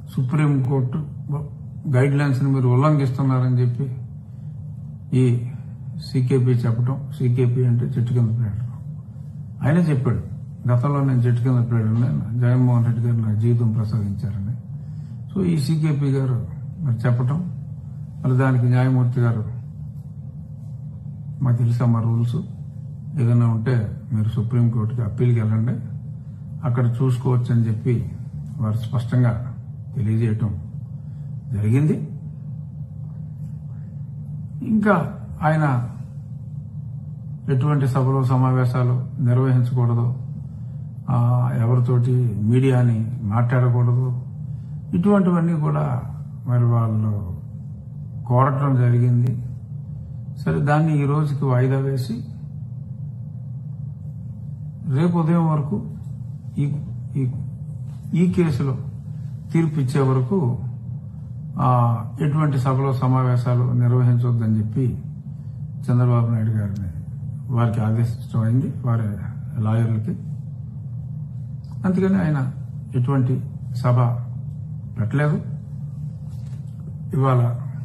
Supreme court guide లైన్స్ని మీరు ఉల్లంఘిస్తున్నారని చెప్పి ఈ సీకేపీ చెప్పడం సీకేపీ అంటే చెట్టు కింద ప్లేడర్ ఆయన చెప్పాడు గతంలో నేను చెట్టు కింద ప్లేడర్ని జగన్మోహన్ రెడ్డి గారు నాకు జీవితం ప్రసాదించారని సో ఈ సీకేపీ గారు మరి చెప్పటం మరి దానికి న్యాయమూర్తి గారు మాకు తెలుసా మా రూల్స్ ఏదైనా ఉంటే మీరు సుప్రీంకోర్టుకి అప్పీల్కి వెళ్ళండి అక్కడ చూసుకోవచ్చు అని చెప్పి వారు స్పష్టంగా తెలియజేయటం జరిగింది ఇంకా ఆయన ఎటువంటి సభలు సమావేశాలు నిర్వహించకూడదు ఆ, ఎవరితోటి మీడియాని మాట్లాడకూడదు ఇటువంటివన్నీ కూడా మరి వాళ్ళు కోరటం జరిగింది సరే దాన్ని ఈ రోజుకి వాయిదా వేసి రేపు ఉదయం వరకు ఈ ఈ ఈ కేసులో తీర్పు ఇచ్చే వరకు ఆ, ఎటువంటి సభలో సమావేశాలు నిర్వహించవద్దని చెప్పి చంద్రబాబు నాయుడు గారిని వారికి ఆదేశించడం అయింది వారి లాయర్లకి అందుకని ఆయన ఎటువంటి సభ పెట్టలేదు ఇవాళ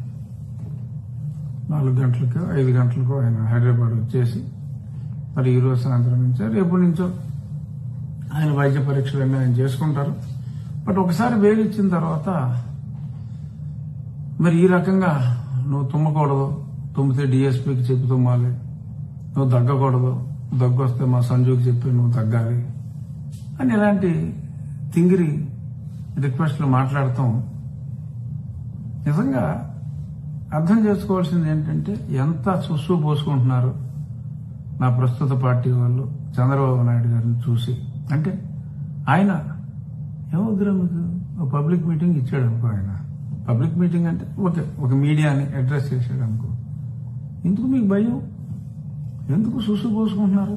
నాలుగు గంటలకు ఐదు గంటలకు ఆయన హైదరాబాద్ వచ్చేసి మరి ఈ రోజు సాయంత్రం నుంచో రేపు నుంచో ఆయన వైద్య పరీక్షలన్నీ ఆయన చేసుకుంటారు బట్ ఒకసారి బెయిల్ ఇచ్చిన తర్వాత మరి ఈ రకంగా నువ్వు తుమ్మకూడదు తుమ్మితే డిఎస్పీకి చెప్పి తుమ్మాలి నువ్వు దగ్గకూడదు దగ్గు వస్తే మా సంజుకి చెప్పి నువ్వు తగ్గాలి అని ఇలాంటి తింగిరి రిక్వెస్ట్లు మాట్లాడటం నిజంగా అర్థం చేసుకోవాల్సింది ఏంటంటే ఎంత సుస్సు పోసుకుంటున్నారు నా ప్రస్తుత పార్టీ వాళ్ళు చంద్రబాబు నాయుడు గారిని చూసి అంటే ఆయన ఏమవుతురా మీకు ఒక పబ్లిక్ మీటింగ్ ఇచ్చాడు అనుకో ఆయన పబ్లిక్ మీటింగ్ అంటే ఓకే ఒక మీడియాని అడ్రస్ చేశాడు అనుకో ఎందుకు మీకు భయం ఎందుకు సుసు పోసుకుంటున్నారు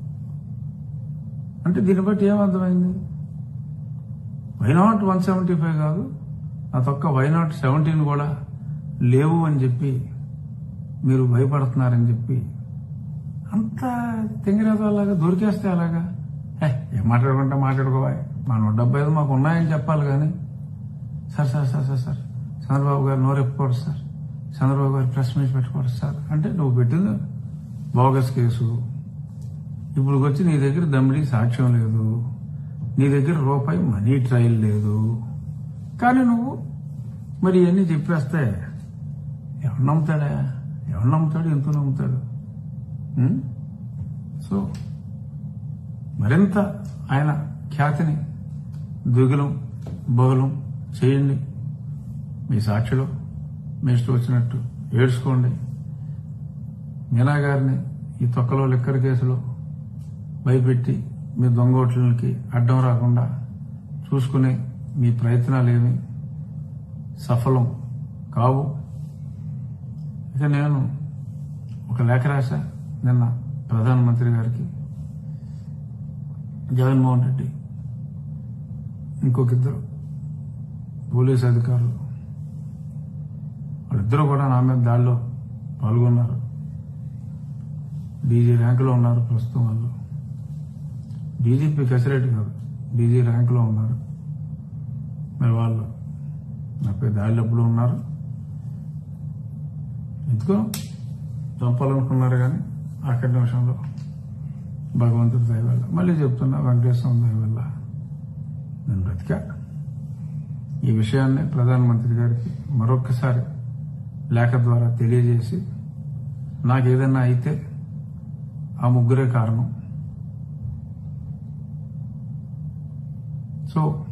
అంటే దీన్ని బట్టి ఏమర్థమైంది వైనాట్ వన్ సెవెంటీ ఫైవ్ కాదు నా తొక్క వైనాట్ సెవెంటీన్ కూడా లేవు అని చెప్పి మీరు భయపడుతున్నారని చెప్పి అంత తెంగిరేదాలాగా దొరికేస్తే అలాగా ఏ ఏం మాట్లాడుకుంటా మాట్లాడుకోవా మా నూట డెబ్బై ఐదు మాకు ఉన్నాయని చెప్పాలి కానీ sir sir sir sir sir Chandrababu గారు నోరెప్పుకోడు సార్ చంద్రబాబు గారు ప్రెస్ మీట్ పెట్టుకోడు సార్ అంటే నువ్వు పెట్టింది బోగస్ కేసు ఇప్పుడు వచ్చి నీ దగ్గర దమ్మిడి సాక్ష్యం లేదు నీ దగ్గర రూపాయి మనీ ట్రయల్ లేదు కానీ నువ్వు మరి ఇవన్నీ చెప్పేస్తే ఎవరు నమ్ముతాడా ఎవరు నమ్ముతాడు ఎంత నమ్ముతాడు ఉం? సో మరింత ఆయన ఖ్యాతిని దిగులం బహులం చేయండి మీ సాక్షిలో మీ ఇష్టం వచ్చినట్టు ఏడ్చుకోండి మీనా గారిని ఈ తొక్కలో లిక్కర్ కేసులో భయపెట్టి మీ దొంగోట్లకి అడ్డం రాకుండా చూసుకునే మీ ప్రయత్నాలేమి సఫలం కావు ఇక నేను ఒక లేఖ రాశా నిన్న ప్రధానమంత్రి గారికి జగన్మోహన్ రెడ్డి ఇంకొక ఇద్దరు పోలీస్ అధికారులు వాళ్ళిద్దరూ కూడా నా మీద దాడిలో పాల్గొన్నారు డీజీ ర్యాంకులో ఉన్నారు ప్రస్తుతం వాళ్ళు డీజీపీ కసిరెడ్డి కాదు డీజీ ర్యాంకులో ఉన్నారు మరి వాళ్ళు నాపై దాడిలో ఎప్పుడు ఉన్నారు ఎందుకో చంపాలనుకున్నారు కానీ ఆఖరి నిమిషంలో భగవంతుడి దయ వల్ల మళ్ళీ చెప్తున్నా వెంకటేశ్వరం దయ వల్ల నేను బ్రతికా ఈ విషయాన్ని ప్రధానమంత్రి గారికి మరొక్కసారి లేఖ ద్వారా తెలియజేసి నాకు ఏదైనా అయితే ఆ ముగ్గురే కారణం సో